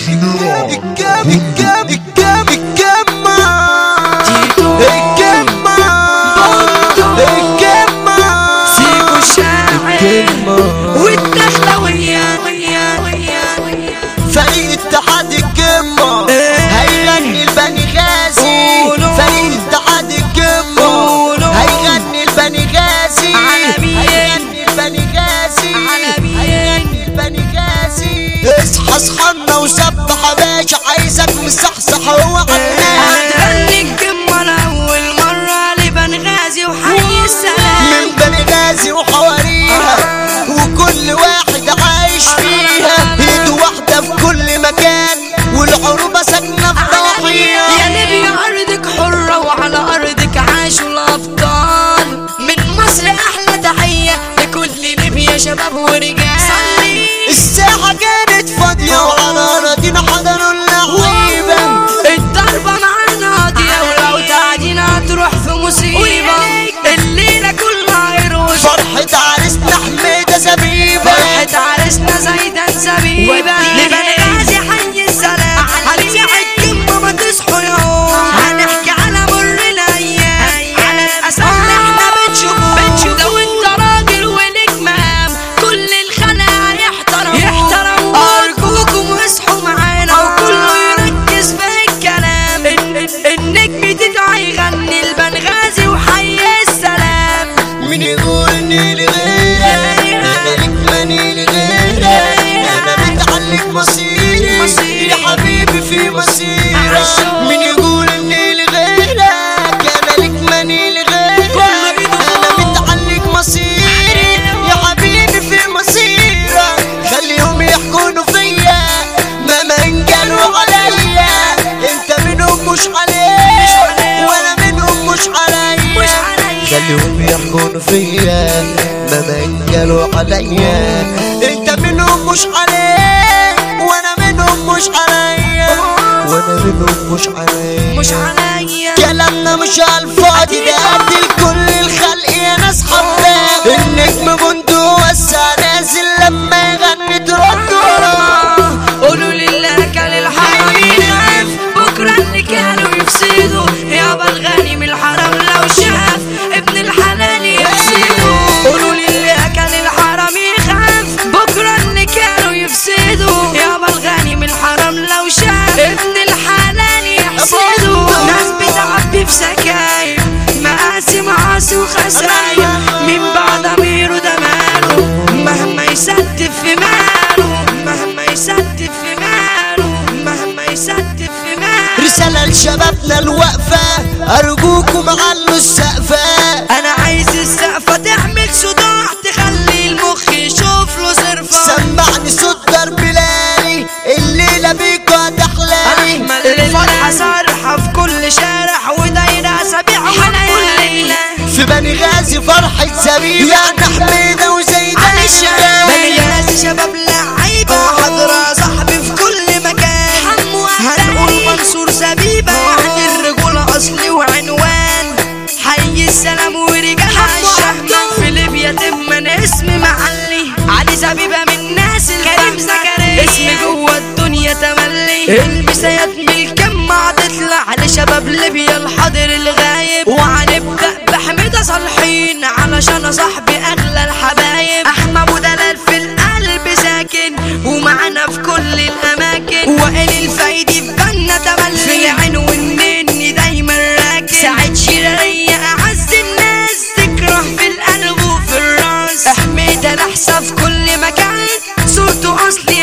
الجمع الجمع الجمع تيتو الجمع الجمع سيكو الشاعر الجمع والدخلة ويا ويا ويا ويا فريق اتحاد الجمة هيغني البني غازي قولوا. فريق اتحاد الجمة قولوا. هيغني البني غازي عالميين. هيغني البني غازي عالميين. هيغني البني غازي اصحى اصحى وسبح يا باشا عايزك مصحصح هو عناد هتغني الجمة لأول مرة لبنغازي وحي السلام من بني غازي وحواريها وكل واحد عايش فيها ايد واحدة في كل مكان والعروبة ساكنة في يا ضواحيها ليبيا أرضك حرة وعلى أرضك عاشوا الأبطال من مصر أحلى تحية لكل ليبيا شباب ورجال صلي الساحة كانت فاضية وعلى أراضينا حضروا اللعيبة الضربة معانا قاضية ولو تعدينا هتروح في مصيبة الليلة كلها يروش فرحة عريسنا حميدة زبيبة فرحة عرسنا زايدة زبيبة لبنغازي حي السلام هنبيع الجمة ما تصحوا يوم هنحكي على مر الأيام على الأسى اللي احنا بنشوفه لو انت راجل وليك مقام كل الخلق يحترموا يحترموا أرجوكم واصحوا معانا وكله يركز في الكلام ال- ال- النجم تدعي يغني البنغازي وحي السلام مين يقول إني لغيرك أنا لك ماني لغيرك أنا متعلق مصيري مصيري. يا حبيبي في مصيرك مين يقول إني لغيرك أنا لك ماني لغيرك كله إيده أنا فوق. متعلق مصيري يا حبيبي في مصيرك خليهم يحكونوا فيا مهما انقالوا عليا انت منهم مش عليك وانا منهم مش عليا مش عليا. خليهم يحكونوا فيا مهما انقالوا عليا انت منهم مش عليك وانا منهم مش عليا وانا منهم مش عليا مش عليا كلامنا مش على الفاضي ده قد الكل الخلق يا ناس حباه النجم بندق وسع نازل لما يغني ترد وراه قولوا لله كان الحرام يخاف بكرة اللي كانوا يفسدوا يابا الغني من الحرام لو شاف ابن الحلال يفسدوا قولوا لله كان الحرام يخاف بكرة اللي كانوا يفسدوا يابا الغني من الحرام لو شاف ابن الحلال يحسدوا ناس بتعبي في سكاير مقاسي معاصي وخساير من بعد ضميره ده ماله مهما يستف في ماله مهما يستف في ماله مهما يستف في ماله رسالة لشبابنا الواقفة أرجوكم علوا السقفة انا عايز السقفة تعمل صداع تخلي المخ يشوف له صرفة سمعني صوت ضرب لالي الليلة بيكوا هتحلالي احمل الفرحة صرحة في كل شارع ودايرة اسابيع وكل ليلة في بني غازي فرحة زبيبة يعني حميدة وزيدان الشباب بني شباب لعيبة حضرة صاحبي في كل مكان هنقول منصور زبيبة يعني الرجولة أصلي وعنوان حي السلام ورجال الشهمة في ليبيا تمن اسم معلي علي زبيبة من الناس كريم زكريا اسمي جوه الدنيا تملي البسيات من الجمع تطلع لشباب ليبيا الحاضر الغايب وهنبدأ بحميدة صالحين علشان صاحبي أغلى الحبايب أحمى أبو دلال في القلب ساكن ومعانا في كل الأماكن وائل الفايدي في بالنا تملي في العين والنني دايما راكن سعد شرارية أعز الناس تكره في القلب وفي الراس حميدة لحسة في كل مكان صورته أصلي